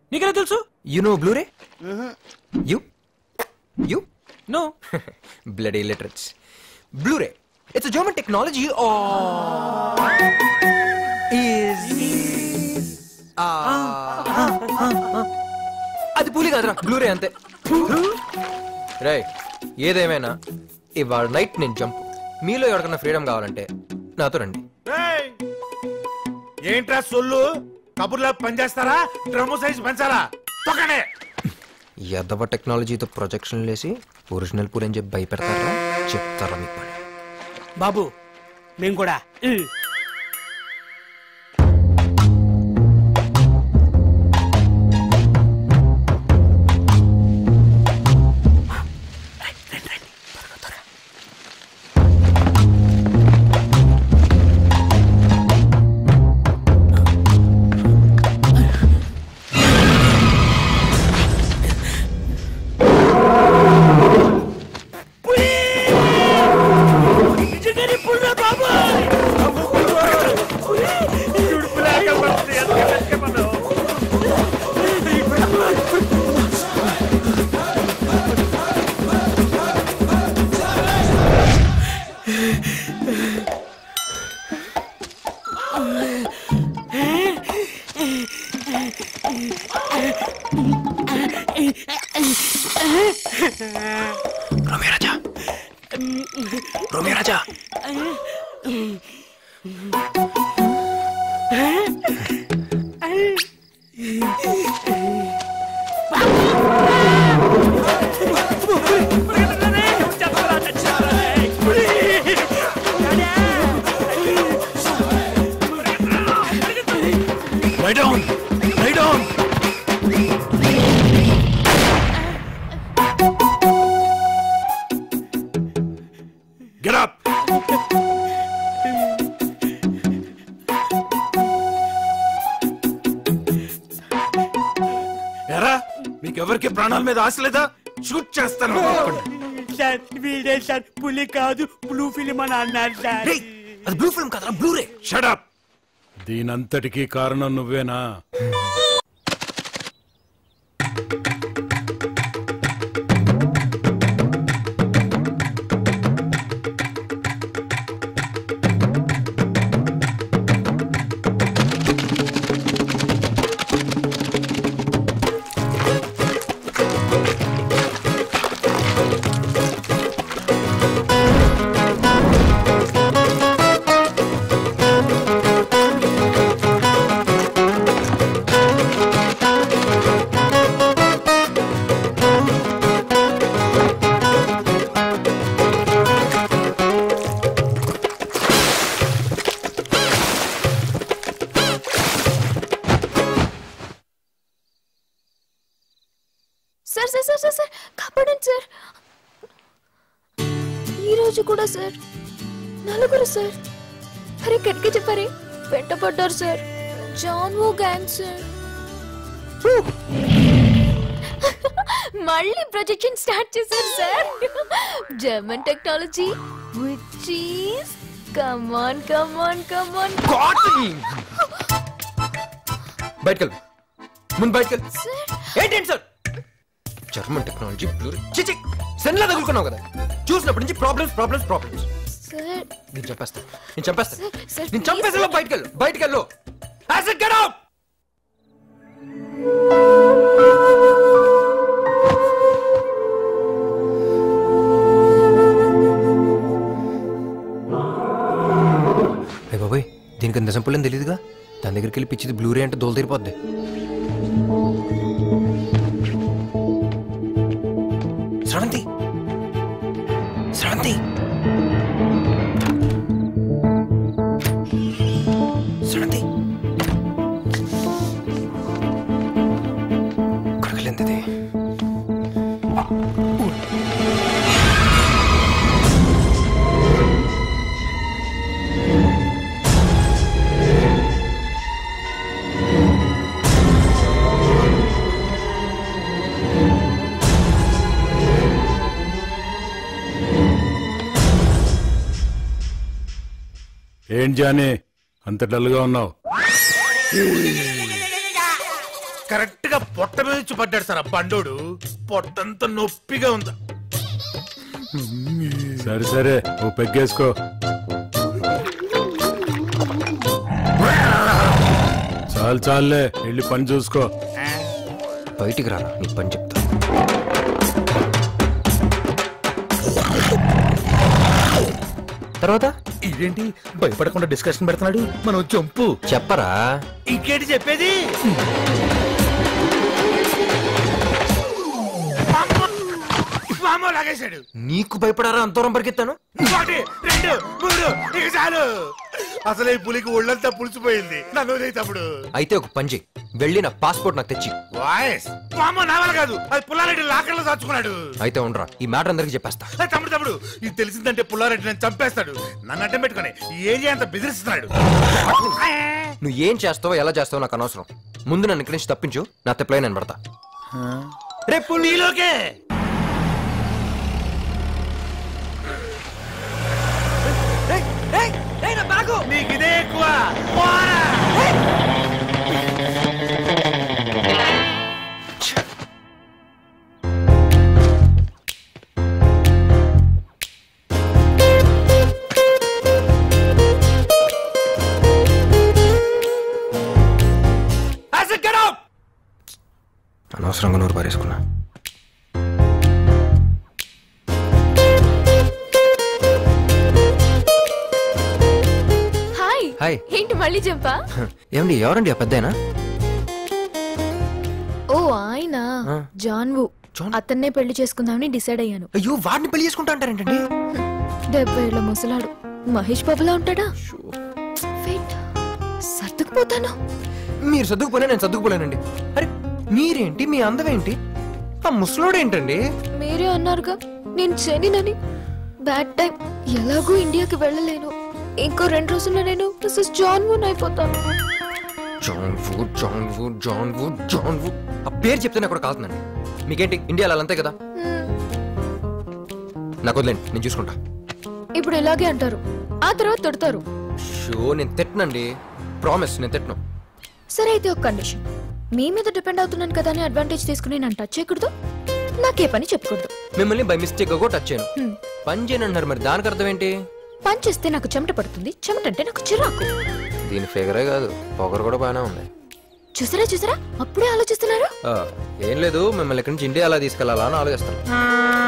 నీకెలా తెలుసు you know Blu-ray you you know blood illiterates Blu-ray it's German technology అది పూలి కాదురా బ్లూరే అంతే రే ఏదేమైనా ఇవాళ నైట్ నేను జంప్ మీలో ఎవరికైనా ఫ్రీడమ్ కావాలంటే నాతో రండి ఏయ్! ఏంట్రా సొల్లు కబుర్లో పనిచేస్తారా డ్రమ్ము సైజ్ పెంచాలా తొక్కనే ఎద్దవ టెక్నాలజీతో ప్రొజెక్షన్ లేసి ఒరిజినల్ పూరి అని చెప్పి భయపెడతారా చెప్తారా మీకు పని బాబు మేము కూడా Romeo Raja Romeo Raja Lie down! Lie down! Get up! ఎరా మీకెవరికి ప్రాణాల మీద ఆశ లేదా షూట్ చేస్తాను సార్ వీడే సార్ పులి కాదు బ్లూ ఫిలిం అని అన్నారు సార్ రేయ్, అది బ్లూ ఫిల్మ్ కదరా బ్లూరే షడప్ దీనంతటికీ కారణం నువ్వేనా sir sir sir sir sir కాపాడండి సార్ ఈ రోజు కూడా సార్ నలుగురు సార్ అరే గట్టిగా చెప్పారే వెంటపడ్డారు సార్ జాన్ ఓ గ్యాంగ్ సార్ మళ్ళీ ప్రొజెక్షన్ స్టార్ట్ చేశారు sir German technology which is come on come on come on బయటకెళ్ళు ముందు బయటకెళ్ళు సార్ ఏంటండి సార్ జర్మన్ టెక్నాలజీ బ్లూ చిచి సెన్లా తగులుకున్నావు కదా చూసినప్పటి నుంచి ప్రాబ్లమ్స్ ప్రాబ్లమ్స్ ప్రాబ్లమ్స్ సార్ నేను చెప్పేస్తాను నేను చెప్పేస్తాను సార్ సార్ నేను చంపేసా బయటకెళ్ళు బయటకెళ్ళు యాసిడ్ గెట్ అవుట్ రే బాబాయ్ దీనికి నిజం పుల్లని తెలియదుగా దాని దగ్గరికి వెళ్ళి పిచ్చిది బ్లూరే అంటే దోలు తీరిపోద్ది శ్రవంతి శ్రవంతి శ్రవంతి కొడకలేంది ఏం జానీ అంత డల్గా ఉన్నావు కరెక్ట్ గా పొట్ట మీద నుంచి పడ్డాడు సార్ ఆ బండోడు పొట్టంతా నొప్పిగా ఉందా సరే సరే ఓ పెగ్గేసుకో చాలు చాలులే వెళ్ళి పని చూసుకో బయటికి రారా నీ పని చెప్తా తర్వాత ఇదేంటి భయపడకుండా డిస్కషన్ పెడుతున్నాడు మనం చంపు చెప్పరా ఇంకేంటి చెప్పేది మామో లాగేశాడు నీకు భయపడారా అంతరం పరిగెత్తాను ఒకటి రెండు మూడు ఇక చాలు అసలు ఈ పులికి ఒళ్ళంతా పులిసిపోయింది నన్ను వదిలేయ్ తమ్ముడు అయితే ఒక పని చెయ్యి వెళ్ళి నా పాస్పోర్ట్ నాకు తెచ్చి వాయిస్ మామ నా వల్ల కాదు అది పుల్లారెడ్డి లాకర్లో దాచుకున్నాడు అయితే ఉండరా ఈ మ్యాటర్ అందరికి చెప్పేస్తా ఏ తమ్ముడు తమ్ముడు ఇది తెలిసిందంటే పుల్లారెడ్డి నన్ను చంపేస్తాడు నన్ను అడ్డం పెట్టుకుని ఈ ఏరియా అంతా బెదిరిస్తున్నాడు నువ్వు ఏం చేస్తావో ఎలా చేస్తావో నాకు అనవసరం ముందు నన్ను ఇక్కడి నుంచి తప్పించు నా తెప్పలై నేను పడతా రేపు నీలోకే నీకు ఇదే ఎక్కువ పోరా. I said get up! అనవసరంగా నూరు పారేసుకున్నా హాయ్ హాయ్ ఏంటి మళ్ళీ చెప్పా ఏమండి ఎవరండి ఆ పెద్దయినా ఓ ఆయన ఆ. John John? అతన్నే పెళ్లి చేసుకుందామని డిసైడ్ అయ్యాను అయ్యో వాడిని పెళ్లి చేసుకుంటా అంటారేంటండి డెబ్బై ఏళ్ళ ముసలాడు మహేష్ బాబులా ఉంటాడా వెయిట్ సర్దుకుపోతాను మీరు సర్దుకుపోయినా నేను సర్దుకుపోలేనండి అరే మీరేంటి మీ అందం ఏంటి ఆ ముసలోడేంటండి మీరే అన్నారుగా నేను శనినని బ్యాడ్ టైం ఎలాగూ ఇండియాకి వెళ్ళలేను ఇంకో రెండు రోజుల్లో నేను మిస్సెస్ జాన్ మూన్ అయిపోతాను John wood John wood John wood John wood ఆ పేరు చెప్తేనే కూడా కాలుతుందండి మీకేంటి ఇండియాలో అలా అంతే కదా హ్మ్, నాకు వదిలేండి నేను చూసుకుంటా ఇప్పుడు ఇలాగే అంటారు ఆ తర్వాత తిడతారు షో నేను తిట్టనండి ప్రామిస్ నేను తిట్టను సరే అయితే ఒక కండిషన్ మీ మీద డిపెండ్ అవుతున్నాను కదా అని అడ్వాంటేజ్ తీసుకుని నన్ను టచ్ చేయకూడదు నాకే పని చెప్పకూడదు మిమ్మల్ని బై మిస్టేక్ కూడా టచ్ చేయను హ్మ్. పని చేయను అంటున్నారు మరి దానికి అర్థం ఏంటి పని చేస్తే నాకు చెమట పడుతుంది చెమట అంటే నాకు చిరాకు దీని ఫిగరే కాదు పొగరు కూడా బాగానే ఉంది చూసారా చూసారా అప్పుడే ఆలోచిస్తున్నారు ఆ, ఏం లేదు మిమ్మల్ని ఇక్కడి నుంచి ఇండియా అలా తీసుకెళ్లాలా అని ఆలోచిస్తాను